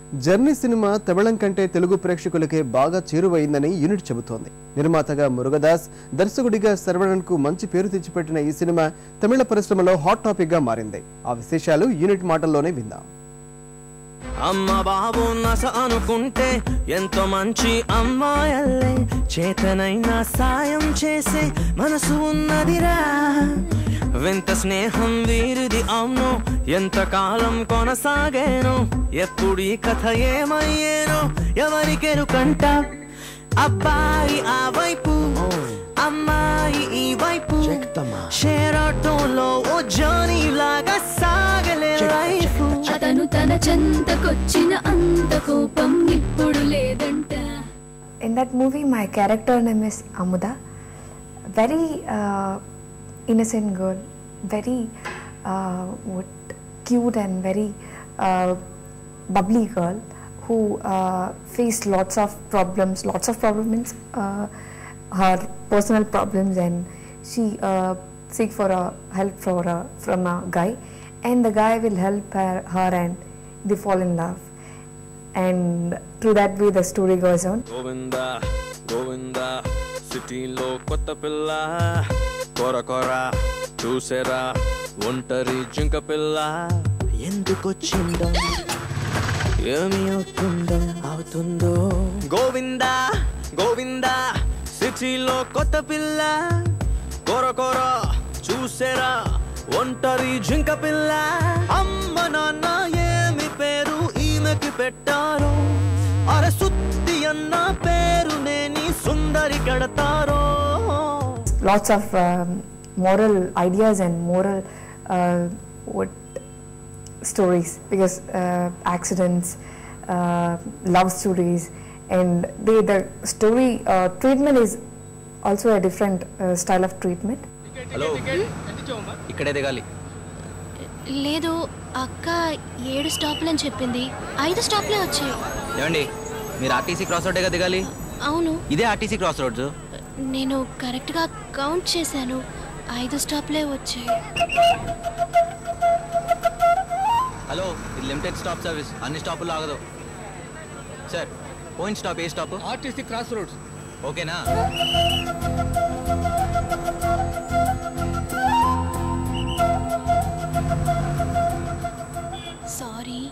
Journey cinema తమిళం కంటే తెలుగు ప్రేక్షకులకే బాగా చేరువైందని unit చెబుతోంది నిర్మాతగా మురుగదాస్ దర్శకుడిగా శరవణన్ కు మంచి పేరు తెచ్చిపెట్టిన ఈ సినిమా తమిళ పరిశ్రమలో హాట్ టాపిక్ గా మారింది ఆ విశేషాలు యూనిట్ మాటల్లోనే విందాం అమ్మ బాబు నస అనుకుంటే ఎంతో మంచి అమ్మాయల్లే చేతనైనా సాయం చేసే మనసు ఉన్నదిరా వింత స్నేహం వీరిది అవును ఎంతకాలం కొనసాగేను ఎప్పుడు ఈ కథ ఏమయ్యేనో ఎవరికెరుకంట అబ్బాయి ఆ వైపు అమ్మాయి ఈ వైపు షేర్ ఆటోలో ఓ జర్నీ లాగా సాగలే లైఫ్ అతను తన చెంతకొచ్చిన అంత కోపం ఇప్పుడు లేదంట In that movie, my character name is Amuda. Very uh, innocent girl, very uh, what, cute and very uh, bubbly girl who uh, faced lots of problems. Lots of problems means uh, her personal problems, and she uh, seek for a help for a, from a guy, and the guy will help her, her and they fall in love. And through that way, the story goes on. Govinda Govinda సిటీలో కొత్త పిల్ల కొర కొర చూసేరా ఒంటరి జింక పిల్ల ఎందుకొచ్చిందో ఏమి అవుతుందో అవుతుందో గోవింద గోవింద సిటీలో కొత్త పిల్ల కొర కొర చూసేరా ఒంటరి జింక పిల్ల అమ్మ నాన్న ఏమి పేరు ఈమెకి పెట్టారు అరే సుత్తి అన్న పేరు నేని సుందరి కడతారో lots of um, moral ideas and moral uh, what stories because uh, accidents, uh, love stories, and they, the story uh, treatment is also a different uh, style of treatment. Hello ఇక్కడే దిగాలి లేదు అక్క ఏడు స్టాప్లని చెప్పింది ఐదు స్టాప్లే వచ్చాయి ఏమండి మీరు ఆర్టీసీ క్రాస్ రోడ్డేగా దిగాలి అవును ఇదే ఆర్టీసీ క్రాస్ రోడ్స్ నేను కరెక్ట్గా కౌంట్ చేశాను ఐదు స్టాప్లే వచ్చాయి హలో ఇది లిమిటెడ్ స్టాప్ సర్వీస్ అన్ని స్టాపులు ఆగదు సార్ పోయిన స్టాప్ ఏ స్టాప్ ఆర్టీసీ క్రాస్ రోడ్స్ ఓకేనా sorry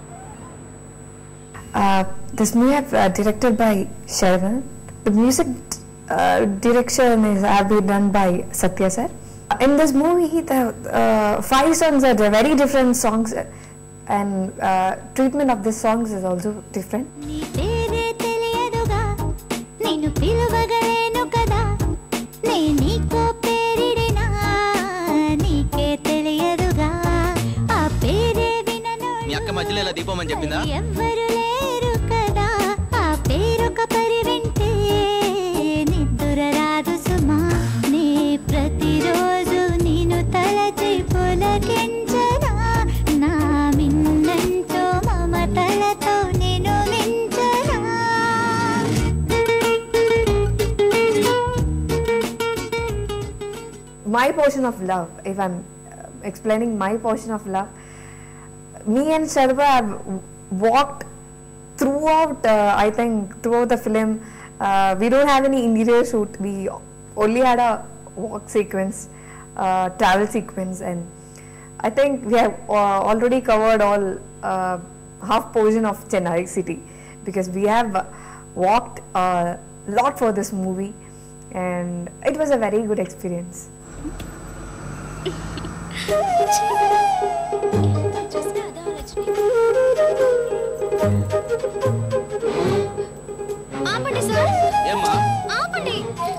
Uh, this movie have uh, directed by Sharvan. The music uh, direction is have been done by Satya sir. In this movie, the uh, five songs are the very different songs, uh, and uh, treatment of the songs is also different. నీ పేరే తెలియదుగా నిన్ను పిలువగలేను కదా నే నీకో పేరిడినా నీకే తెలియదుగా ఆ పేరే వినను మీ అక్క మధ్యలో ఇలా దీపమని చెప్పిందా ఎవ్వరు లేరు కదా ఆ పేరొక పరి వింటే నిద్దుర రాదు సుమా నే ప్రతిరోజు నేను తలచి పులకించనా నా మిన్నంతో మమతలతో నేను మించనా My portion of love, if I'm uh, explaining my portion of love, me and Sharva have walked throughout, uh, I think, throughout the film. Uh, we don't have any interior shoot. We only had a walk sequence, uh, travel sequence, and I think we have uh, already covered all uh, half portion of Chennai city because we have walked a lot for this movie, and it was a very good experience. చూస్తే అదా రజనీ ఆపండి sir ఏమ్మా ఆపండి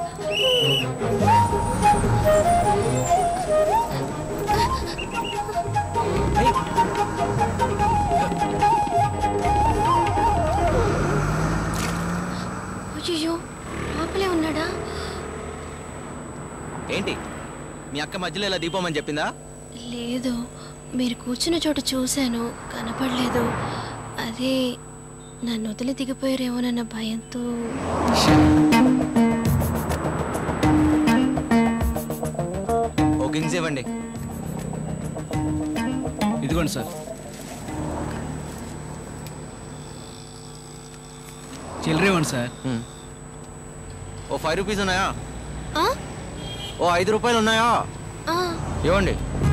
అయ్యో ఆపలే ఉన్నాడా ఏంటి మీ అక్క మధ్యలో ఇలా దీపమని చెప్పిందా లేదు మీరు కూర్చున్న చోట చూశాను కనపడలేదు అదే నన్ను వదిలి దిగిపోయారేమోనన్న భయంతో ఓ కింగ్స్ ఇవ్వండి ఇదిగోండి సార్ చిల్లర ఇవ్వండి సార్ ఓ ఫైవ్ రూపీస్ ఉన్నాయా ఆ? ఓ ఐదు రూపాయలు ఉన్నాయా ఆ, ఇవ్వండి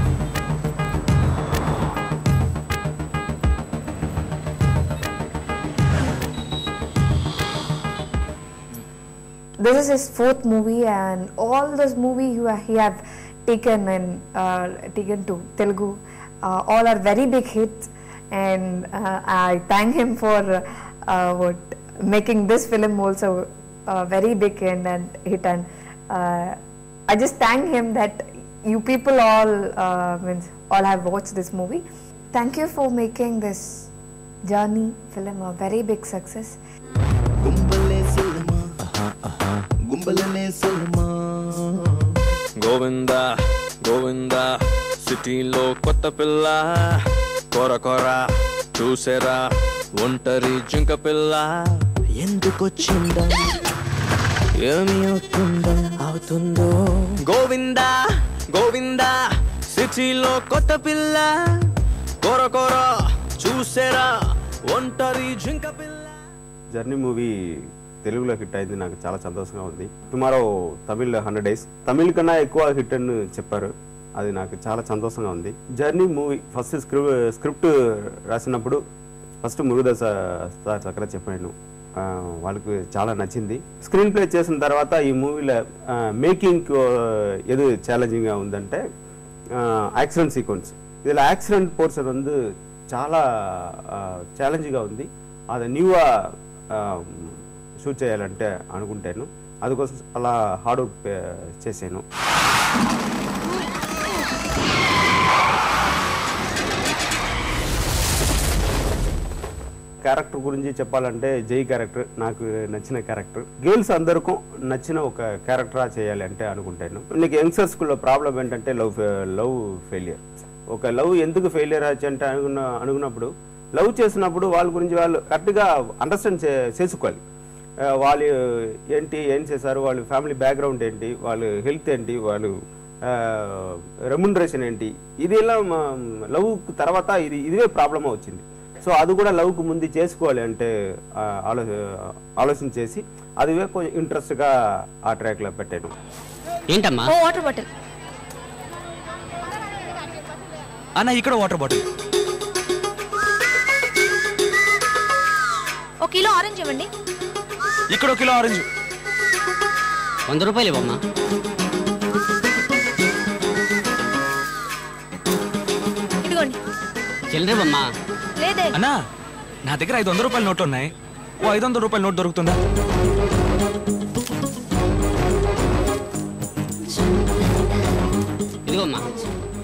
this is his fourth movie and all those movie he, he have taken and uh, taken to Telugu uh, all are very big hits and uh, I thank him for uh, what making this film also uh, very big and, and hit and uh, I just thank him that you people all uh, means all have watched this movie thank you for making this journey film a very big success గుంబలే సెల్లుమా గుంబలనే సెల్లుమా Govinda Govinda సిటీలో కొత్త పిల్ల కొర కొర చూసేరా ఒంటరి జింక పిల్ల ఎందుకొచ్చిందా ఏమి అవుతుందా అవుతుందో గోవింద గోవింద సిటీలో కొత్త పిల్ల కొర కొర చూసేరా ఒంటరి జింక పిల్ల జర్నీ మూవీ తెలుగులో హిట్ అయింది నాకు చాలా సంతోషంగా ఉంది tomorrow Tamil hundred days Tamil కన్నా ఎక్కువ హిట్ అని చెప్పారు అది నాకు చాలా సంతోషంగా ఉంది journey movie first script script రాసినప్పుడు ఫస్ట్ మురుగదాస సార్ చక్కర చెప్పాను ఆ, వాళ్ళకి చాలా నచ్చింది స్క్రీన్ ప్లే చేసిన తర్వాత ఈ మూవీలో మేకింగ్ ఎదు ఛాలెంజింగ్గా ఉందంటే యాక్సిడెంట్ సీక్వెన్స్ இதில் ஆக்சிடென்ட் போர்ஷன் வந்து చాలా ఛాలెంజ్గా ఉంది అది న్యూగా షూట్ చేయాలంటే అనుకుంటాను అందుకోసం అలా హార్డ్ వర్క్ చేశాను క్యారెక్టర్ గురించి చెప్పాలంటే జై క్యారెక్టర్ నాకు నచ్చిన క్యారెక్టర్ గర్ల్స్ అందరికీ నచ్చిన ఒక క్యారెక్టర్ చేయాలి అంటే అనుకుంటాను నీకు యంగ్స్టర్స్లో ప్రాబ్లం ఏంటంటే లవ్ లవ్ ఫెయిలియర్ ఒక లవ్ ఎందుకు ఫెయిలియర్ అంటే అనుకున్న అనుకున్నప్పుడు లవ్ చేసినప్పుడు వాళ్ళ గురించి వాళ్ళు కరెక్ట్గా అండర్స్టాండ్ చే చేసుకోవాలి ఆ, వాళ్ళు ఏంటి ఏం చేశారు వాళ్ళ ఫ్యామిలీ బ్యాక్గ్రౌండ్ ఏంటి వాళ్ళ హెల్త్ ఏంటి వాళ్ళు రెమ్యునరేషన్ ఏంటి ఇది ఇలా లవ్ తర్వాత ఇది ఇదే ప్రాబ్లమ్ వచ్చింది సో అది కూడా లవ్కు ముందు చేసుకోవాలి అంటే ఆ, ఆలో ఆలోచన చేసి అది కొంచెం ఇంట్రెస్ట్గా ఆ ట్రాక్లో పెట్టాను ఏంటమ్మా ఓ వాటర్ బాటిల్ అన్న ఇక్కడ వాటర్ బాటిల్ ఒక కిలో ఆరెంజ్ ఇవ్వండి ఇక్కడ ఒక కిలో ఆరెంజ్ వంద రూపాయలు ఇవ్వమ్మా ఇదిగోండి చిల్లరేవమ్మా లేదే అన్నా నా దగ్గర ఐదు వందల రూపాయల నోట్లు ఉన్నాయి ఓ ఐదు వందల రూపాయల నోట్ దొరుకుతుందా ఇదిగోమ్మా